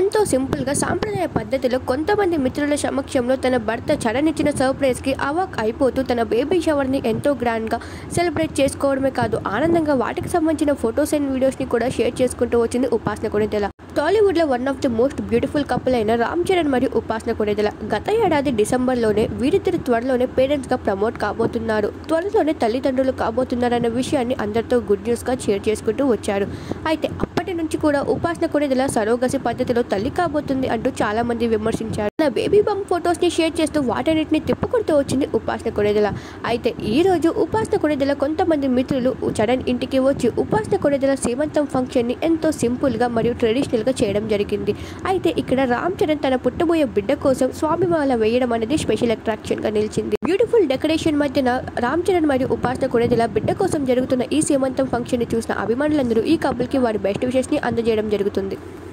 ఎంతో సింపుల్గా సాంప్రదాయ పద్ధతిలో కొంతమంది మిత్రుల సమక్షంలో తన భర్త చరణ్ ఇచ్చిన సర్ప్రైజ్కి అవాక్ అయిపోతూ తన బేబీ షవర్ని ఎంతో గ్రాండ్గా సెలబ్రేట్ చేసుకోవడమే కాదు ఆనందంగా వాటికి సంబంధించిన ఫొటోస్ అండ్ వీడియోస్ని కూడా షేర్ చేసుకుంటూ వచ్చింది ఉపాసన కొనిదెల టాలీవుడ్లో one of the most beautiful couple అయిన రామ్ చరణ్ మరియు ఉపాసన కొనిదెల గత ఏడాది డిసెంబర్లోనే వీరిద్దరు త్వరలోనే పేరెంట్స్గా ప్రమోట్ కాబోతున్నారు త్వరలోనే తల్లిదండ్రులు కాబోతున్నారన్న విషయాన్ని అందరితో గుడ్ న్యూస్గా షేర్ చేసుకుంటూ వచ్చారు అయితే అప్పటి నుంచి కూడా ఉపాసన కొనిదెల సరోగసి పద్ధతిలో తల్లి కాబోతుంది అంటూ చాలా మంది విమర్శించారు నా బేబీ బమ్ ఫొటోస్ ని షేర్ చేస్తూ వాటన్నిటిని తిప్పుకుంటూ వచ్చింది ఉపాసన కొనిదెల అయితే ఈ రోజు ఉపాసన కొనిదెల కొంతమంది మిత్రులు చరణ్ ఇంటికి వచ్చి ఉపాసన కొనిదెల సీమంతం ఫంక్షన్ ని ఎంతో సింపుల్ గా మరియు ట్రెడిషనల్ గా చేయడం జరిగింది అయితే ఇక్కడ రామ్ చరణ్ తన పుట్టబోయే బిడ్డ కోసం స్వామిమాల వేయడం అనేది స్పెషల్ అట్రాక్షన్ గా నిలిచింది బ్యూటిఫుల్ డెకరేషన్ మధ్యన రామ్ చరణ్ మరియు ఉపాసన కొనిదెల బిడ్డ కోసం జరుగుతున్న ఈ సీమంతం ఫంక్షన్ ని చూసిన అభిమానులందరూ ఈ కపుల్ కి వారి బెస్ట్ విషెస్ ని అందజేయడం జరుగుతుంది